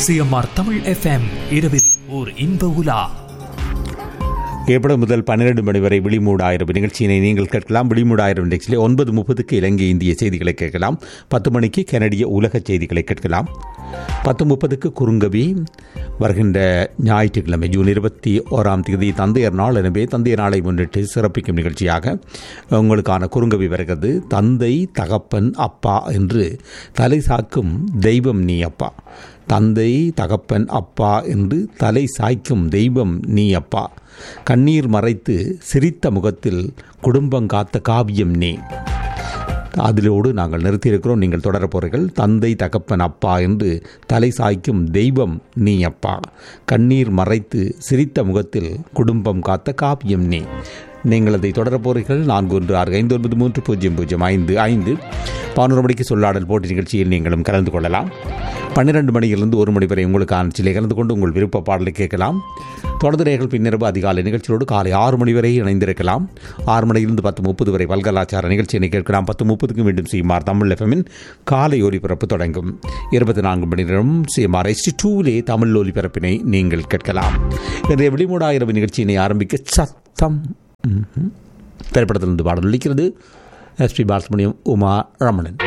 CMR Tamil FM இரவில் ஓர் இன்ப உலா ஏப்ரல் முதல் பன்னிரண்டு மணி வரை விழிமூடாயிரம் நிகழ்ச்சியினை நீங்கள் கேட்கலாம் விழிமூடாயிரம் நிகழ்ச்சியில் ஒன்பது முப்பதுக்கு இலங்கை இந்திய செய்திகளை கேட்கலாம் பத்து மணிக்கு கனடிய உலக செய்திகளை கேட்கலாம் பத்து முப்பதுக்கு குறுங்கவி வருகின்ற ஞாயிற்றுக்கிழமை ஜூன் இருபத்தி ஓராம் தேதி தந்தையர் நாள் எனவே தந்தையர் நாளை முன்னிட்டு சிறப்பிக்கும் நிகழ்ச்சியாக உங்களுக்கான குறுங்கவி வருகிறது தந்தை தகப்பன் அப்பா என்று தலை சாக்கும் தெய்வம் நீ அப்பா தந்தை தகப்பன் அப்பா என்று தலை சாய்க்கும் தெய்வம் நீ அப்பா கண்ணீர் மறைத்து சிரித்த முகத்தில் குடும்பம் காத்த காவியம் நீ அதிலோடு நாங்கள் நிறுத்தியிருக்கிறோம் நீங்கள் தொடரப் போறீர்கள் தந்தை தகப்பன் அப்பா என்று தலை சாய்க்கும் தெய்வம் நீ அப்பா கண்ணீர் மறைத்து சிரித்த முகத்தில் குடும்பம் காத்த காவியம் நீ நீங்கள் அதை தொடரப் போறீர்கள் நான்கு ஒன்று ஆறு ஐந்து ஒன்பது மூன்று பூஜ்ஜியம் பூஜ்ஜியம் ஐந்து ஐந்து பதினோரு மணிக்கு சொல்லாடல் போட்டி நிகழ்ச்சியில் நீங்களும் கலந்து கொள்ளலாம் பன்னிரண்டு மணியிலிருந்து ஒரு மணி வரை உங்களுக்கான சிலை கலந்து கொண்டு உங்கள் விருப்ப பாடலை கேட்கலாம் தொடர்ந்துரைகள் பின்னிரவு அதிகாலை நிகழ்ச்சியோடு காலை ஆறு மணி வரை இணைந்திருக்கலாம் ஆறு மணியிலிருந்து பத்து முப்பது வரை பல்கலாச்சார நிகழ்ச்சியை கேட்கலாம் பத்து முப்பதுக்கு மீண்டும் சிஎம்ஆர் தமிழ் எஃப்எம்மின் காலை ஒலிபரப்பு தொடங்கும் இருபத்தி நான்கு மணி நேரம் சிஎம்ஆர் எஸ்டி டூவிலே தமிழ் ஒலிபரப்பினை நீங்கள் கேட்கலாம் இன்றைய விழிமூடாயிரம் நிகழ்ச்சியினை ஆரம்பிக்க சத்தம் ம்ஹும். திரைப்படத்திலிருந்து பாடல் ஒலிக்கிறது எஸ்பி பாலசுமணியம் உமா ரமணன்